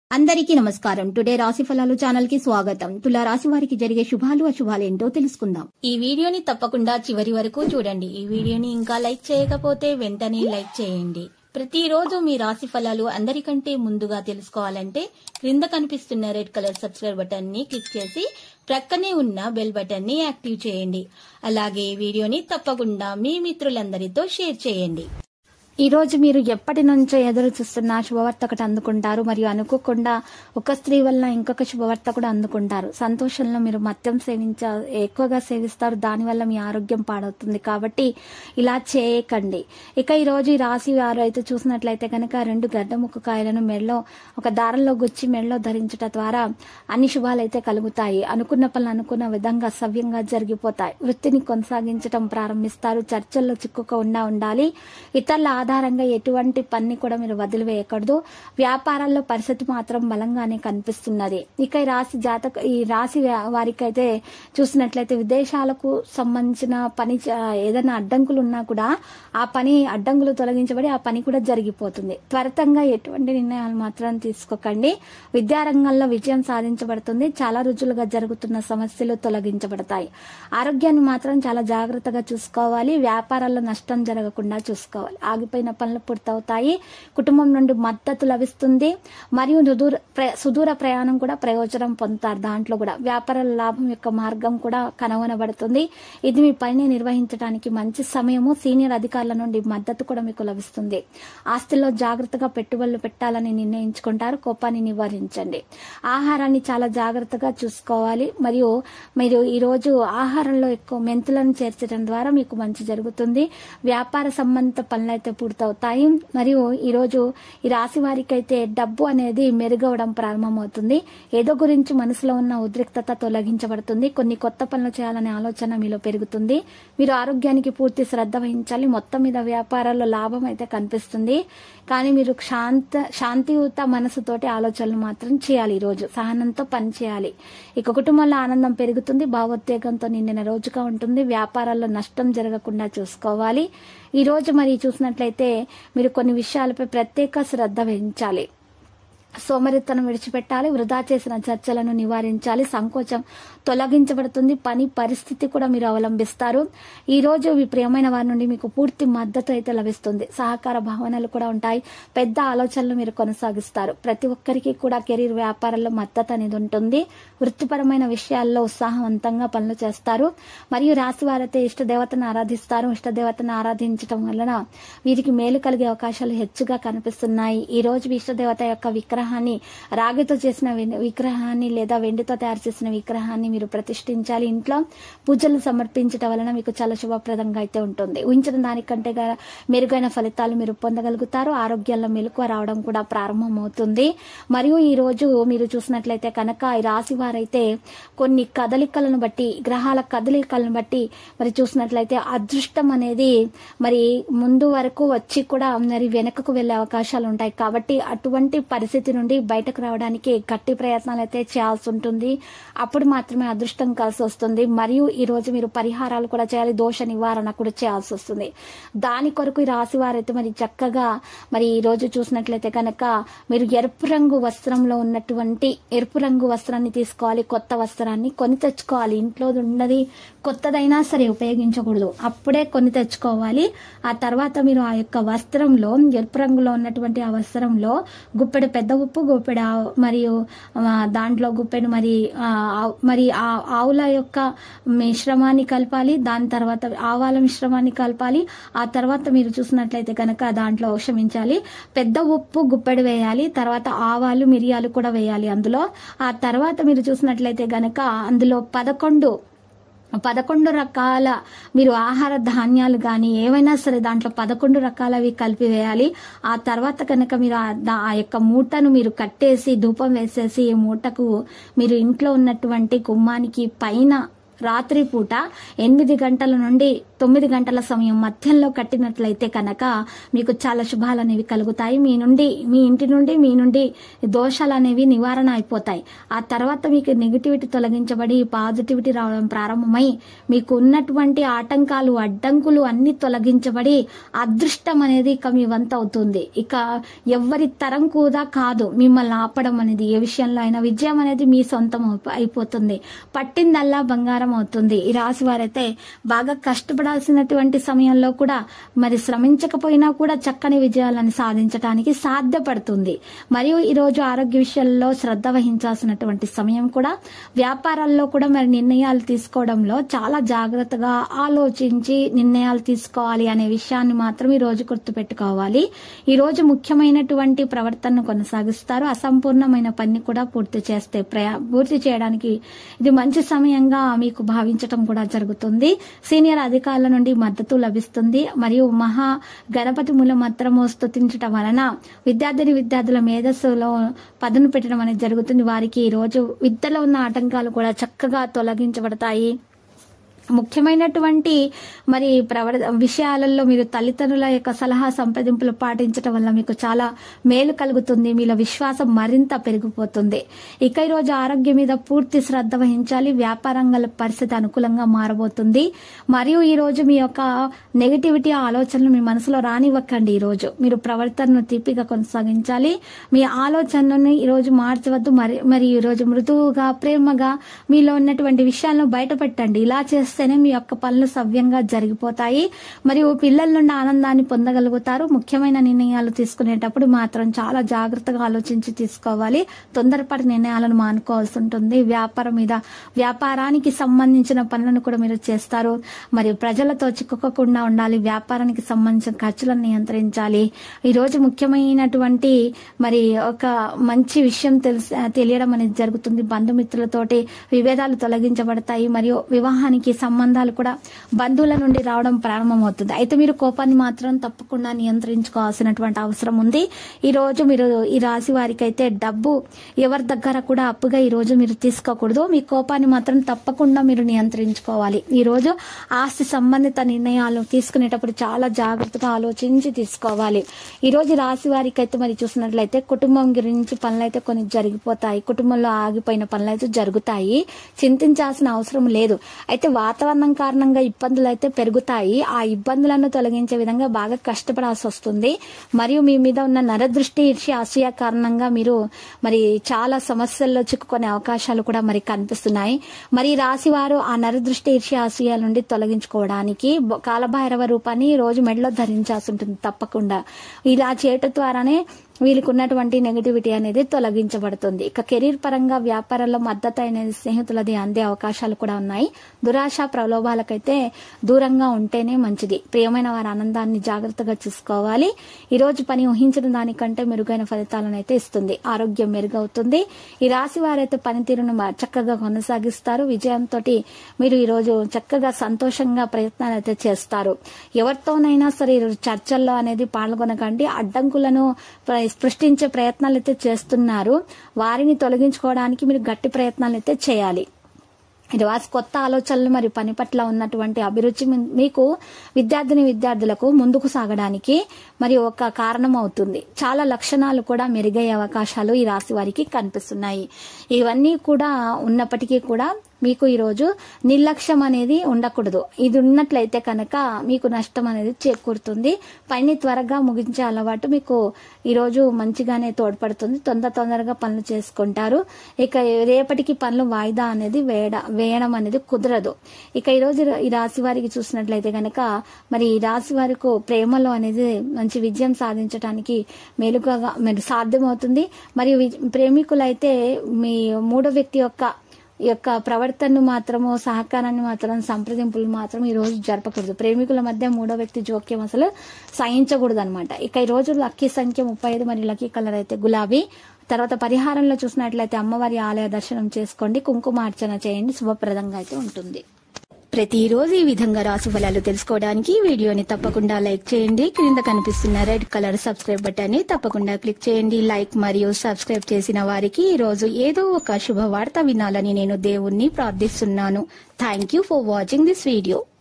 అందరికీ నమస్కారం టుడే రాశి ఫలాలు ఛానల్ కి స్వాగతం తులా రాశి వారికి జరిగే శుభాలు అశుభాలు ఏంటో తెలుసుకుందాం ఈ వీడియోని తప్పకుండా చివరి వరకు చూడండి ఈ వీడియోని ఇంకా లైక్ చేయకపోతే వెంటనే లైక్ చేయండి ప్రతిరోజు మీ రాశి ఫలాలు అందరికంటే ముందుగా తెలుసుకోవాలంటే క్రింద కనిపిస్తున్న రెడ్ కలర్ సబ్స్క్రైబ్ బటన్ ని క్లిక్ చేసి ప్రక్కనే ఉన్న బెల్ బటన్ ని యాక్టివ్ చేయండి అలాగే ఈ వీడియోని తప్పకుండా మీ మిత్రులందరితో షేర్ చేయండి ఈ రోజు మీరు ఎప్పటి నుంచో ఎదురు చూస్తున్న శుభవార్త ఒకటి అందుకుంటారు మరియు అనుకోకుండా ఒక స్త్రీ వల్ల ఇంకొక శుభవార్త కూడా అందుకుంటారు సంతోషంలో మీరు మద్యం సేవించ ఎక్కువగా సేవిస్తారు దానివల్ల మీ ఆరోగ్యం పాడవుతుంది కాబట్టి ఇలా చేయకండి ఇక ఈ రోజు ఈ రాశి వారు అయితే చూసినట్లయితే కనుక రెండు గడ్డముక్క కాయలను మెడలో ఒక దారంలో గుచ్చి మెడలో ధరించట ద్వారా అన్ని శుభాలు అయితే కలుగుతాయి అనుకున్న పనులు అనుకున్న విధంగా సవ్యంగా జరిగిపోతాయి వృత్తిని కొనసాగించడం ప్రారంభిస్తారు చర్చల్లో చిక్కుకుండా ఉండాలి ఇతరుల ఆధారంగా ఎటువంటి పని కూడా మీరు వదిలివేయకూడదు వ్యాపారాల్లో పరిస్థితి మాత్రం బలంగానే కనిపిస్తున్నది ఇక ఈ రాశి జాతక ఈ రాశి వ్యా- వారికైతే చూసినట్లయితే విదేశాలకు సంబంధించిన పని చ- ఏదైనా అడ్డంకులు ఉన్నా కూడా ఆ పని అడ్డంకులు తొలగించబడి ఆ పని కూడా జరిగిపోతుంది త్వరితంగా ఎటువంటి నిర్ణయాలు మాత్రం తీసుకోకండి విద్యారంగంలో విజయం సాధించబడుతుంది చాలా రోజులుగా జరుగుతున్న సమస్యలు తొలగించబడతాయి ఆరోగ్యాన్ని మాత్రం చాలా జాగ్రత్తగా చూసుకోవాలి వ్యాపారాల్లో నష్టం జరగకుండా చూసుకోవాలి ఆగిపోయిన పనులు పూర్తవుతాయి కుటుంబం నుండి మద్దతు లభిస్తుంది మరియు సుదూర ప్ర- సుదూర ప్రయాణం కూడా ప్రయోజనం పొందుతారు దాంట్లో కూడా వ్యాపార లాభం యొక్క మార్గం కూడా కనుగొనబడుతుంది ఇది మీ పనిని నిర్వహించడానికి మంచి సమయము సీనియర్ అధికారుల నుండి మద్దతు కూడా మీకు లభిస్తుంది ఆస్తిలో జాగ్రత్తగా పెట్టుబడులు పెట్టాలని నిర్ణయించుకుంటారు కోపాన్ని నివారించండి ఆహారాన్ని చాలా జాగ్రత్తగా చూసుకోవాలి మరియు మీరు ఈ రోజు ఆహారంలో ఎక్కువ మెంతులను చేర్చడం ద్వారా మీకు మంచి జరుగుతుంది వ్యాపార సంబంధిత పనులు అయితే పూర్తవుతాయి మరియు ఈ రోజు ఈ రాశి వారికి అయితే డబ్బు అనేది మెరుగవడం ప్రారంభమవుతుంది ఏదో గురించి మనసులో ఉన్న ఉద్రిక్తత తొలగించబడుతుంది కొన్ని కొత్త పనులు చేయాలనే ఆలోచన మీలో పెరుగుతుంది మీరు ఆరోగ్యానికి పూర్తి శ్రద్ధ వహించాలి మొత్తం మీద వ్యాపారాల్లో లాభం అయితే కనిపిస్తుంది కానీ మీరు శాంత శాంతియుత మనసుతోటి ఆలోచనలు మాత్రం చేయాలి ఈ రోజు సహనంతో పని చేయాలి ఇక కుటుంబంలో ఆనందం పెరుగుతుంది భావోద్వేగంతో నిండిన రోజుగా ఉంటుంది వ్యాపారాల్లో నష్టం జరగకుండా చూసుకోవాలి ఈ రోజు మరి చూసినట్లయితే మీరు కొన్ని విషయాలపై ప్రత్యేక శ్రద్ధ వహించాలి సోమరితనం విడిచిపెట్టాలి వృధా చేసిన చర్చలను నివారించాలి సంకోచం తొలగించబడుతుంది పని పరిస్థితి కూడా మీరు అవలంబిస్తారు ఈ రోజు మీ ప్రియమైన వారి నుండి మీకు పూర్తి మద్దతు అయితే లభిస్తుంది సహకార భావనలు కూడా ఉంటాయి పెద్ద ఆలోచనలు మీరు కొనసాగిస్తారు ప్రతి ఒక్కరికి కూడా కెరీర్ వ్యాపారంలో మద్దతు అనేది ఉంటుంది వృత్తిపరమైన విషయాల్లో ఉత్సాహవంతంగా పనులు చేస్తారు మరియు రాశి వారైతే ఇష్ట దేవతను ఆరాధిస్తారు ఇష్ట దేవతను ఆరాధించడం వలన వీరికి మేలు కలిగే అవకాశాలు హెచ్చుగా కనిపిస్తున్నాయి ఈ రోజు మీ ఇష్ట దేవత యొక్క విగ్రహాన్ని రాగితో చేసిన వెన్- విగ్రహాన్ని లేదా వెండితో తయారు చేసిన విగ్రహాన్ని మీరు ప్రతిష్ఠించాలి ఇంట్లో పూజలు సమర్పించడం వలన మీకు చాలా శుభప్రదంగా అయితే ఉంటుంది ఊహించిన దానికంటే గా- మెరుగైన ఫలితాలు మీరు పొందగలుగుతారు ఆరోగ్యంలో మెలకువ రావడం కూడా ప్రారంభమవుతుంది మరియు ఈ రోజు మీరు చూసినట్లయితే కనుక ఈ రాశి వారైతే కొన్ని కదలికలను బట్టి గ్రహాల కదలికలను బట్టి మరి చూసినట్లయితే అదృష్టం అనేది మరి ముందు వరకు వచ్చి కూడా మరి వెనకకు వెళ్లే అవకాశాలు ఉంటాయి కాబట్టి అటువంటి పరిస్థితి నుండి బయటకు రావడానికి గట్టి ప్రయత్నాలు అయితే చేయాల్సి ఉంటుంది అప్పుడు మాత్రమే అదృష్టం కలిసి వస్తుంది మరియు ఈ రోజు మీరు పరిహారాలు కూడా చేయాలి దోష నివారణ కూడా చేయాల్సి వస్తుంది దాని కొరకు ఈ రాశి వారైతే మరి చక్కగా మరి ఈ రోజు చూసినట్లయితే కనుక మీరు ఎరుపు రంగు వస్త్రంలో ఉన్నటువంటి ఎరుపు రంగు వస్త్రాన్ని తీసుకోవాలి కొత్త వస్త్రాన్ని కొని తెచ్చుకోవాలి ఇంట్లో ఉన్నది కొత్తదైనా సరే ఉపయోగించకూడదు అప్పుడే కొని తెచ్చుకోవాలి ఆ తర్వాత మీరు ఆ యొక్క వస్త్రంలో ఎరుపు రంగులో ఉన్నటువంటి ఆ వస్త్రంలో గుప్పెడు పెద్ద ఉప్పు గుప్పెడు ఆవు- మరియు ఆ, దాంట్లో గుప్పెడు మరి ఆ, ఆవు- మరి ఆ ఆవుల యొక్క మిశ్రమాన్ని కలపాలి దాని తర్వాత ఆవాల మిశ్రమాన్ని కలపాలి ఆ తర్వాత మీరు చూసినట్లయితే కనుక దాంట్లో క్షమించాలి పెద్ద ఉప్పు గుప్పెడు వేయాలి తర్వాత ఆవాలు మిరియాలు కూడా వేయాలి అందులో ఆ తర్వాత మీరు చూసినట్లయితే గనక అందులో పదకొండు పదకొండు రకాల మీరు ఆహార ధాన్యాలు కానీ ఏవైనా సరే దాంట్లో పదకొండు రకాలవి కలిపి వేయాలి ఆ తర్వాత కనుక మీరు ఆ దా- ఆ యొక్క మూటను మీరు కట్టేసి ధూపం వేసేసి ఈ మూటకు మీరు ఇంట్లో ఉన్నటువంటి గుమ్మానికి పైన రాత్రి పూట ఎనిమిది గంటల నుండి తొమ్మిది గంటల సమయం మధ్యంలో కట్టినట్లయితే కనుక మీకు చాలా శుభాలు అనేవి కలుగుతాయి మీ నుండి మీ ఇంటి నుండి మీ నుండి దోషాలు అనేవి నివారణ అయిపోతాయి ఆ తర్వాత మీకు నెగిటివిటీ తొలగించబడి పాజిటివిటీ రావడం ప్రారంభమై మీకు ఉన్నటువంటి ఆటంకాలు అడ్డంకులు అన్ని తొలగించబడి అదృష్టం అనేది ఇక మీ వంత అవుతుంది ఇక ఎవరి తరం కూడా కాదు మిమ్మల్ని ఆపడం అనేది ఏ విషయంలో అయినా విజయం అనేది మీ సొంతం అయిపో- అయిపోతుంది పట్టిందల్లా బంగారం అవుతుంది ఈ రాశి వారైతే బాగా కష్టపడాల్సినటువంటి సమయంలో కూడా మరి శ్రమించకపోయినా కూడా చక్కని విజయాలను సాధించడానికి సాధ్యపడుతుంది మరియు ఈ రోజు ఆరోగ్య విషయాల్లో శ్రద్ధ వహించాల్సినటువంటి సమయం కూడా వ్యాపారాల్లో కూడా మరి నిర్ణయాలు తీసుకోవడంలో చాలా జాగ్రత్తగా ఆలోచించి నిర్ణయాలు తీసుకోవాలి అనే విషయాన్ని మాత్రం ఈ రోజు గుర్తుపెట్టుకోవాలి ఈ రోజు ముఖ్యమైనటువంటి ప్రవర్తనను కొనసాగిస్తారు అసంపూర్ణమైన పని కూడా పూర్తి చేస్తే ప్రయా పూర్తి చేయడానికి ఇది మంచి సమయంగా మీకు భావించటం కూడా జరుగుతుంది సీనియర్ అధికారుల నుండి మద్దతు లభిస్తుంది మరియు మహా గణపతి మూల మంత్రము స్తుతించటం వలన విద్యార్థిని విద్యార్థుల మేధస్సులో పదును పెట్టడం అనేది జరుగుతుంది వారికి ఈ రోజు విద్యలో ఉన్న ఆటంకాలు కూడా చక్కగా తొలగించబడతాయి ముఖ్యమైనటువంటి మరి ప్రవర్ విషయాలలో మీరు తల్లిదండ్రుల యొక్క సలహా సంప్రదింపులు పాటించడం వల్ల మీకు చాలా మేలు కలుగుతుంది మీలో విశ్వాసం మరింత పెరిగిపోతుంది ఇక ఈ రోజు ఆరోగ్యం మీద పూర్తి శ్రద్ధ వహించాలి వ్యాపారంగల పరిస్థితి అనుకూలంగా మారబోతుంది మరియు ఈ రోజు మీ యొక్క నెగటివిటీ ఆలోచనలు మీ మనసులో రానివ్వకండి ఈ రోజు మీరు ప్రవర్తనను తీపిగా కొనసాగించాలి మీ ఆలోచనలను ఈ రోజు మార్చవద్దు మరి మరి ఈ రోజు మృదువుగా ప్రేమగా మీలో ఉన్నటువంటి విషయాలను బయటపెట్టండి ఇలా చేస్తేనే మీ యొక్క పనులు సవ్యంగా జరిగిపోతాయి మరియు పిల్లల నుండి ఆనందాన్ని పొందగలుగుతారు ముఖ్యమైన నిర్ణయాలు తీసుకునేటప్పుడు మాత్రం చాలా జాగ్రత్తగా ఆలోచించి తీసుకోవాలి తొందరపడి నిర్ణయాలను మానుకోవాల్సి ఉంటుంది వ్యాపారం మీద వ్యాపారానికి సంబంధించిన పనులను కూడా మీరు చేస్తారు మరియు ప్రజలతో చిక్కుకోకుండా ఉండాలి వ్యాపారానికి సంబంధించిన ఖర్చులను నియంత్రించాలి ఈ రోజు ముఖ్యమైనటువంటి మరి ఒక మంచి విషయం తెలిసి తెలియడం అనేది జరుగుతుంది బంధుమిత్రులతోటి విభేదాలు తొలగించబడతాయి మరియు వివాహానికి సంబంధాలు కూడా బంధువుల నుండి రావడం ప్రారంభమవుతుంది అయితే మీరు కోపాన్ని మాత్రం తప్పకుండా నియంత్రించుకోవాల్సినటువంటి అవసరం ఉంది ఈ రోజు మీరు ఈ రాశి వారికి అయితే డబ్బు ఎవరి దగ్గర కూడా అప్పుగా ఈ రోజు మీరు తీసుకోకూడదు మీ కోపాన్ని మాత్రం తప్పకుండా మీరు నియంత్రించుకోవాలి ఈ రోజు ఆస్తి సంబంధిత నిర్ణయాలు తీసుకునేటప్పుడు చాలా జాగ్రత్తగా ఆలోచించి తీసుకోవాలి ఈ రోజు రాశి వారికి అయితే మరి చూసినట్లయితే కుటుంబం గురించి పనులు అయితే కొన్ని జరిగిపోతాయి కుటుంబంలో ఆగిపోయిన పనులు అయితే జరుగుతాయి చింతించాల్సిన అవసరం లేదు అయితే వాతావరణం కారణంగా ఇబ్బందులు అయితే పెరుగుతాయి ఆ ఇబ్బందులను తొలగించే విధంగా బాగా కష్టపడాల్సి వస్తుంది మరియు మీ మీద ఉన్న నరదృష్టి ఈర్ష్య అసూయ కారణంగా మీరు మరి చాలా సమస్యల్లో చిక్కుకునే అవకాశాలు కూడా మరి కనిపిస్తున్నాయి మరి ఈ రాశి వారు ఆ నరదృష్టి ఈర్ష్య అసూయ నుండి తొలగించుకోవడానికి బొ- కాలభైరవ రూపాన్ని ఈ రోజు మెడలో ధరించాల్సి ఉంటుంది తప్పకుండా ఇలా చేయటం ద్వారానే వీళ్ళకి ఉన్నటువంటి నెగటివిటీ అనేది తొలగించబడుతుంది ఇక కెరీర్ పరంగా వ్యాపారంలో మద్దతు అనేది స్నేహితులది అందే అవకాశాలు కూడా ఉన్నాయి దురాశ ప్రలోభాలకైతే దూరంగా ఉంటేనే మంచిది ప్రియమైన వారి ఆనందాన్ని జాగ్రత్తగా చూసుకోవాలి ఈ రోజు పని ఊహించిన దానికంటే మెరుగైన ఫలితాలను అయితే ఇస్తుంది ఆరోగ్యం మెరుగవుతుంది ఈ రాశి వారైతే పనితీరును మ- చక్కగా కొనసాగిస్తారు విజయంతో మీరు ఈ రోజు చక్కగా సంతోషంగా ప్రయత్నాలు అయితే చేస్తారు ఎవరితోనైనా సరే ఈ రోజు చర్చల్లో అనేది పాల్గొనకండి అడ్డంకులను ప్ర- సృష్టించే ప్రయత్నాలు అయితే చేస్తున్నారు వారిని తొలగించుకోవడానికి మీరు గట్టి ప్రయత్నాలు అయితే చేయాలి ఇది వాసి కొత్త ఆలోచనలు మరియు పని పట్ల ఉన్నటువంటి అభిరుచి మీ- మీకు విద్యార్థిని విద్యార్థులకు ముందుకు సాగడానికి మరి ఒక కారణం అవుతుంది చాలా లక్షణాలు కూడా మెరుగయ్యే అవకాశాలు ఈ రాశి వారికి కనిపిస్తున్నాయి ఇవన్నీ కూడా ఉన్నప్పటికీ కూడా మీకు ఈరోజు నిర్లక్ష్యం అనేది ఉండకూడదు ఇది ఉన్నట్లయితే కనుక మీకు నష్టం అనేది చేకూరుతుంది పని త్వరగా ముగించే అలవాటు మీకు ఈరోజు మంచిగానే తోడ్పడుతుంది తొందర తొందరగా పనులు చేసుకుంటారు ఇక రేపటికి పనులు వాయిదా అనేది వేయడ వేయడం అనేది కుదరదు ఇక ఈరోజు ఈ రాశి వారికి చూసినట్లయితే కనుక మరి ఈ రాశి వారికి ప్రేమలో అనేది మంచి విజయం సాధించడానికి మేలుగా మరి సాధ్యమవుతుంది మరియు వి- ప్రేమికులైతే మీ మూడో వ్యక్తి యొక్క ఈ యొక్క ప్రవర్తనను మాత్రము సహకారాన్ని మాత్రం సంప్రదింపులు మాత్రం ఈ రోజు జరపకూడదు ప్రేమికుల మధ్య మూడో వ్యక్తి జోక్యం అసలు సహించకూడదు అనమాట ఇక ఈ రోజు లక్కీ సంఖ్య ముప్పై ఐదు మరియు లక్కీ కలర్ అయితే గులాబీ తర్వాత పరిహారంలో చూసినట్లయితే అమ్మవారి ఆలయ దర్శనం చేసుకోండి కుంకుమార్చన చేయండి శుభప్రదంగా అయితే ఉంటుంది ప్రతిరోజు ఈ విధంగా రాశి ఫలాలు తెలుసుకోవడానికి ఈ వీడియోని తప్పకుండా లైక్ చేయండి క్రింద కనిపిస్తున్న రెడ్ కలర్ సబ్స్క్రైబ్ బటన్ ని తప్పకుండా క్లిక్ చేయండి లైక్ మరియు సబ్స్క్రైబ్ చేసిన వారికి ఈ రోజు ఏదో ఒక శుభవార్త వినాలని నేను దేవుణ్ణి ప్రార్థిస్తున్నాను thank you for watching this video